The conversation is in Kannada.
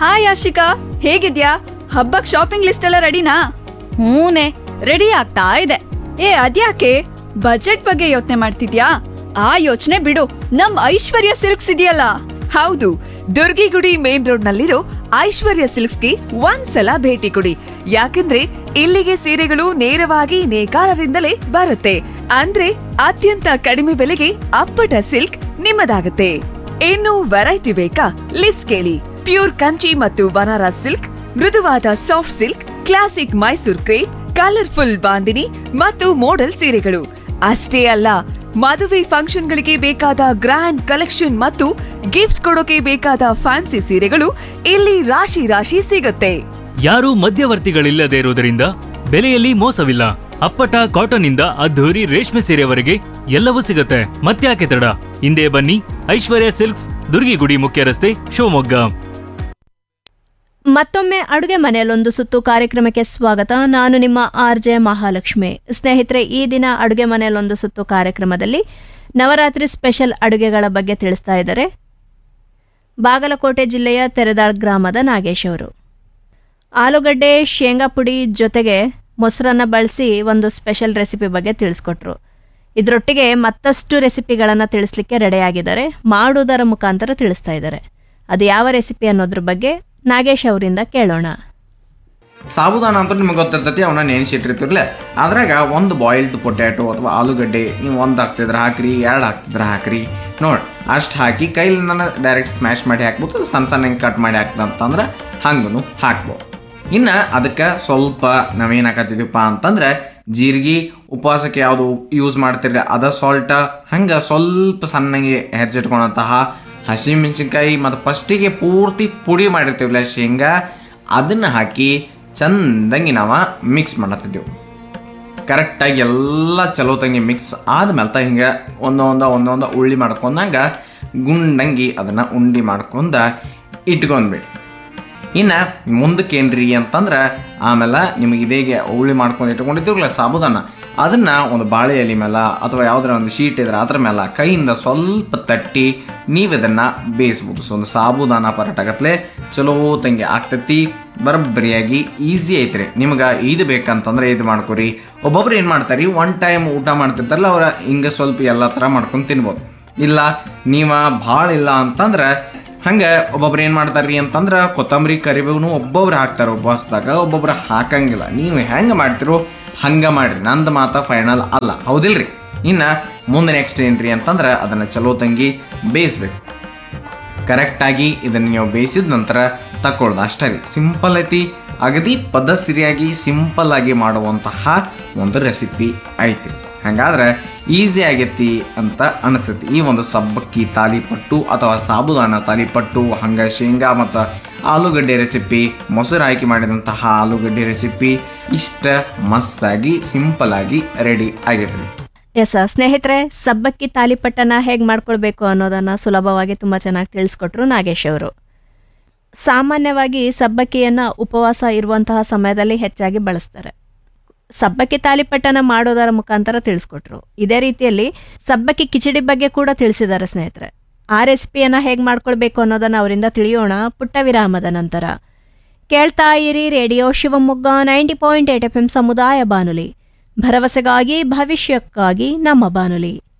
ಹಾಯ್ ಆಶಿಕಾ ಹೇಗಿದ್ಯಾ ಹಬ್ಬಕ್ ಶಾಪಿಂಗ್ ಲಿಸ್ಟ್ ಎಲ್ಲ ರೆಡಿನಾ ಹೂನೆ ರೆಡಿ ಆಗ್ತಾ ಇದೆ ಏ ಅದ್ಯಾಕೆ ಬಜೆಟ್ ಬಗ್ಗೆ ಯೋಚನೆ ಮಾಡ್ತಿದ್ಯಾ ಆ ಯೋಚನೆ ಬಿಡು ನಮ್ ಐಶ್ವರ್ಯ ಸಿಲ್ಕ್ಸ್ ಇದೆಯಲ್ಲ ಹೌದು ದುರ್ಗಿಗುಡಿ ಮೇನ್ ರೋಡ್ ನಲ್ಲಿರೋ ಐಶ್ವರ್ಯ ಸಿಲ್ಕ್ಸ್ಗೆ ಒಂದ್ಸಲ ಭೇಟಿ ಕೊಡಿ ಯಾಕಂದ್ರೆ ಇಲ್ಲಿಗೆ ಸೀರೆಗಳು ನೇರವಾಗಿ ನೇಕಾರರಿಂದಲೇ ಬರುತ್ತೆ ಅಂದ್ರೆ ಅತ್ಯಂತ ಕಡಿಮೆ ಬೆಲೆಗೆ ಅಪ್ಪಟ ಸಿಲ್ಕ್ ನಿಮ್ಮದಾಗುತ್ತೆ ಇನ್ನು ವೆರೈಟಿ ಬೇಕಾ ಲಿಸ್ಟ್ ಕೇಳಿ ಪ್ಯೂರ್ ಕಂಚಿ ಮತ್ತು ಬನಾರಸ್ ಸಿಲ್ಕ್ ಮೃದುವಾದ soft silk classic Mysore crepe colourful Bandhani ಮತ್ತು ಮೋಡಲ್ ಸೀರೆಗಳು ಅಷ್ಟೇ ಅಲ್ಲ ಮದುವೆ ಫಂಕ್ಷನ್ಗಳಿಗೆ ಬೇಕಾದ ಗ್ರ್ಯಾಂಡ್ ಕಲೆಕ್ಷನ್ ಮತ್ತು ಗಿಫ್ಟ್ ಕೊಡೋಕೆ ಬೇಕಾದ ಫ್ಯಾನ್ಸಿ ಸೀರೆಗಳು ಇಲ್ಲಿ ರಾಶಿ ರಾಶಿ ಸಿಗುತ್ತೆ ಯಾರೂ ಮಧ್ಯವರ್ತಿಗಳಿಲ್ಲದೆ ಇರುವುದರಿಂದ ಬೆಲೆಯಲ್ಲಿ ಮೋಸವಿಲ್ಲ ಅಪ್ಪಟ ಕಾಟನ್ ಇಂದ ಅದ್ಧೂರಿ ರೇಷ್ಮೆ ಸೀರೆವರೆಗೆ ಎಲ್ಲವೂ ಸಿಗುತ್ತೆ ಮತ್ತ್ಯಾಕೆ ತಡ ಹಿಂದೆ ಬನ್ನಿ ಐಶ್ವರ್ಯ ಸಿಲ್ಕ್ಸ್ ದುರ್ಗಿಗುಡಿ ಮುಖ್ಯ ರಸ್ತೆ ಶಿವಮೊಗ್ಗ ಮತ್ತೊಮ್ಮೆ ಅಡುಗೆ ಮನೆಯಲ್ಲೊಂದು ಸುತ್ತು ಕಾರ್ಯಕ್ರಮಕ್ಕೆ ಸ್ವಾಗತ ನಾನು ನಿಮ್ಮ ಆರ್ ಜೆ ಮಹಾಲಕ್ಷ್ಮಿ ಸ್ನೇಹಿತರೆ ಈ ದಿನ ಅಡುಗೆ ಮನೆಯಲ್ಲೊಂದು ಸುತ್ತು ಕಾರ್ಯಕ್ರಮದಲ್ಲಿ ನವರಾತ್ರಿ ಸ್ಪೆಷಲ್ ಅಡುಗೆಗಳ ಬಗ್ಗೆ ತಿಳಿಸ್ತಾ ಇದ್ದಾರೆ ಬಾಗಲಕೋಟೆ ಜಿಲ್ಲೆಯ ತೆರೆದಾಳ್ ಗ್ರಾಮದ ನಾಗೇಶ್ ಅವರು ಆಲೂಗಡ್ಡೆ ಶೇಂಗಾ ಪುಡಿ ಜೊತೆಗೆ ಮೊಸರನ್ನ ಬಳಸಿ ಒಂದು ಸ್ಪೆಷಲ್ ರೆಸಿಪಿ ಬಗ್ಗೆ ತಿಳಿಸ್ಕೊಟ್ರು ಇದರೊಟ್ಟಿಗೆ ಮತ್ತಷ್ಟು ರೆಸಿಪಿಗಳನ್ನು ತಿಳಿಸ್ಲಿಕ್ಕೆ ರೆಡಿಯಾಗಿದ್ದಾರೆ ಮಾಡುವುದರ ಮುಖಾಂತರ ತಿಳಿಸ್ತಾ ಇದ್ದಾರೆ ಅದು ಯಾವ ರೆಸಿಪಿ ಅನ್ನೋದ್ರ ಬಗ್ಗೆ ನಾಗೇಶ್ ಅವರಿಂದ ಕೇಳೋಣ ಸಾಬುದಾನ ಅಂತ ನಿಮಗೆ ಗೊತ್ತಿರ್ತೈತಿ ಅವನ್ನ ನೆನೆಸಿಟ್ಟಿರ್ತಿರ್ಲೆ ಅದ್ರಾಗ ಒಂದು ಬಾಯ್ಲ್ಡ್ ಪೊಟ್ಯಾಟೊ ಅಥವಾ ಆಲೂಗಡ್ಡೆ ನೀವು ಒಂದು ಹಾಕ್ತಿದ್ರೆ ಹಾಕ್ರಿ ಎರಡು ಹಾಕ್ತಿದ್ರೆ ಹಾಕ್ರಿ ನೋಡಿ ಅಷ್ಟು ಹಾಕಿ ಕೈಲಿಂದ ಡೈರೆಕ್ಟ್ ಸ್ಮ್ಯಾಶ್ ಮಾಡಿ ಹಾಕ್ಬೋದು ಸಣ್ಣ ಸಣ್ಣ ಹಿಂಗೆ ಕಟ್ ಮಾಡಿ ಹಾಕ್ತಂತಂದ್ರೆ ಹಂಗೂ ಹಾಕ್ಬೋದು ಇನ್ನು ಅದಕ್ಕೆ ಸ್ವಲ್ಪ ನಾವೇನು ಹಾಕತ್ತಿದ್ದೀವಪ್ಪ ಅಂತಂದ್ರೆ ಜೀರಿಗೆ ಉಪವಾಸಕ್ಕೆ ಯಾವುದು ಯೂಸ್ ಮಾಡ್ತಿರ್ಲಿ ಅದ ಸಾಲ್ಟ ಹಂಗೆ ಸ್ವಲ್ಪ ಸಣ್ಣಗೆ ಹೆರ್ಜಿಟ್ಕೊಳಂತಹ ಹಸಿಮೆಣಸಿನ್ಕಾಯಿ ಮತ್ತು ಫಸ್ಟಿಗೆ ಪೂರ್ತಿ ಪುಡಿ ಮಾಡಿರ್ತೀವಲ್ಲ ಶೇಂಗಾ ಅದನ್ನು ಹಾಕಿ ಚಂದಂಗಿ ನಾವು ಮಿಕ್ಸ್ ಮಾಡತ್ತಿದ್ದೆವು ಕರೆಕ್ಟಾಗಿ ಎಲ್ಲ ಚಲೋ ತಂಗಿ ಮಿಕ್ಸ್ ಆದ್ಮೇಲೆ ತ ಹಿಂಗೆ ಒಂದೊಂದ ಒಂದೊಂದ ಉಳ್ಳಿ ಮಾಡ್ಕೊಂಡಂಗ ಗುಂಡಂಗಿ ಅದನ್ನು ಉಂಡಿ ಮಾಡ್ಕೊಂಡ ಇಟ್ಕೊಂಡ್ಬಿಡಿ ಇನ್ನು ಮುಂದಕ್ಕೆ ಏನ್ರಿ ಅಂತಂದ್ರೆ ಆಮೇಲೆ ನಿಮಗೆ ಇದೇಗೆ ಉಳ್ಳಿ ಮಾಡ್ಕೊಂಡು ಇಟ್ಕೊಂಡಿದ್ದೀವಲ್ಲ ಸಾಬುದಾನ ಅದನ್ನು ಒಂದು ಬಾಳೆ ಎಲೆ ಮೇಲೆ ಅಥವಾ ಯಾವುದರ ಒಂದು ಶೀಟ್ ಇದ್ರೆ ಅದ್ರ ಮೇಲೆ ಕೈಯಿಂದ ಸ್ವಲ್ಪ ತಟ್ಟಿ ನೀವು ಇದನ್ನು ಬೇಯಿಸ್ಬೋದು ಸೊ ಒಂದು ಸಾಬುದಾನ ಪರಾಟಗತ್ಲೆ ಚಲೋ ತಂಗಿ ಆಗ್ತೈತಿ ಬರಬ್ಬರಿಯಾಗಿ ಈಸಿ ಐತ್ರಿ ನಿಮ್ಗೆ ಇದು ಬೇಕಂತಂದ್ರೆ ಇದು ಮಾಡ್ಕೊರಿ ಒಬ್ಬೊಬ್ರು ಏನು ಮಾಡ್ತಾರೆ ಒನ್ ಟೈಮ್ ಊಟ ಮಾಡ್ತಿರ್ತಾರಲ್ಲ ಅವ್ರ ಹಿಂಗೆ ಸ್ವಲ್ಪ ಎಲ್ಲ ಥರ ಮಾಡ್ಕೊಂಡು ತಿನ್ಬೋದು ಇಲ್ಲ ನೀವ ಭಾಳ ಇಲ್ಲ ಅಂತಂದ್ರೆ ಹಂಗೆ ಒಬ್ಬೊಬ್ರು ಏನು ಮಾಡ್ತಾರ್ರಿ ಅಂತಂದ್ರೆ ಕೊತ್ತಂಬರಿ ಕರಿಬೇವು ಒಬ್ಬೊಬ್ರು ಹಾಕ್ತಾರೆ ಉಪವಾಸದಾಗ ಒಬ್ಬೊಬ್ರು ಹಾಕಂಗಿಲ್ಲ ನೀವು ಹೆಂಗೆ ಮಾಡ್ತಿರೋ ಹಂಗೆ ಮಾಡ್ರಿ ನಂದು ಮಾತ ಫೈನಲ್ ಅಲ್ಲ ಹೌದಿಲ್ರಿ ಇನ್ನು ಮುಂದೆ ನೆಕ್ಸ್ಟ್ ಏನ್ರಿ ಅಂತಂದ್ರೆ ಅದನ್ನು ಚಲೋ ತಂಗಿ ಬೇಯಿಸ್ಬೇಕು ಕರೆಕ್ಟಾಗಿ ಇದನ್ನು ನೀವು ಬೇಯಿಸಿದ ನಂತರ ತಗೊಳ್ದು ಅಷ್ಟೇ ರೀ ಸಿಂಪಲ್ ಐತಿ ಅಗದಿ ಪದ್ಧತಿಯಾಗಿ ಸಿಂಪಲ್ ಆಗಿ ಮಾಡುವಂತಹ ಒಂದು ರೆಸಿಪಿ ಐತಿ ಹಾಗಾದ್ರೆ ಈಸಿ ಆಗೈತಿ ಅಂತ ಅನಿಸ್ತೈತಿ ಈ ಒಂದು ಸಬ್ಬಕ್ಕಿ ತಾಲಿಪಟ್ಟು ಅಥವಾ ಸಾಬುದಾನ ತಾಲಿಪಟ್ಟು ಹಂಗೆ ಶೇಂಗಾ ಮತ್ತು ಆಲೂಗಡ್ಡೆ ರೆಸಿಪಿ ಮೊಸರು ಹಾಕಿ ಮಾಡಿದಂತಹ ಆಲೂಗಡ್ಡೆ ರೆಸಿಪಿ ಇಷ್ಟ ಮಸ್ತಾಗಿ ಸಿಂಪಲ್ ಆಗಿ ರೆಡಿ ಆಗೈತ್ರಿ ಎಸ್ ಸ್ನೇಹಿತರೆ ಸಬ್ಬಕ್ಕಿ ತಾಲಿಪಟ್ಟನ ಹೇಗೆ ಮಾಡ್ಕೊಳ್ಬೇಕು ಅನ್ನೋದನ್ನು ಸುಲಭವಾಗಿ ತುಂಬ ಚೆನ್ನಾಗಿ ತಿಳಿಸ್ಕೊಟ್ರು ನಾಗೇಶ್ ಅವರು ಸಾಮಾನ್ಯವಾಗಿ ಸಬ್ಬಕ್ಕಿಯನ್ನು ಉಪವಾಸ ಇರುವಂತಹ ಸಮಯದಲ್ಲಿ ಹೆಚ್ಚಾಗಿ ಬಳಸ್ತಾರೆ ಸಬ್ಬಕ್ಕಿ ತಾಲಿಪಟ್ಟನ ಮಾಡೋದರ ಮುಖಾಂತರ ತಿಳಿಸ್ಕೊಟ್ರು ಇದೇ ರೀತಿಯಲ್ಲಿ ಸಬ್ಬಕ್ಕಿ ಕಿಚಡಿ ಬಗ್ಗೆ ಕೂಡ ತಿಳಿಸಿದ್ದಾರೆ ಸ್ನೇಹಿತರೆ ಆ ರೆಸಿಪಿಯನ್ನು ಹೇಗೆ ಮಾಡ್ಕೊಳ್ಬೇಕು ಅನ್ನೋದನ್ನು ಅವರಿಂದ ತಿಳಿಯೋಣ ಪುಟ್ಟ ವಿರಾಮದ ನಂತರ ಕೇಳ್ತಾ ಇರಿ radio Shivamogga ninety point eight F M ಸಮುದಾಯ ಬಾನುಲಿ ಭರವಸೆಗಾಗಿ ಭವಿಷ್ಯಕ್ಕಾಗಿ ನಮ್ಮ ಬಾನುಲಿ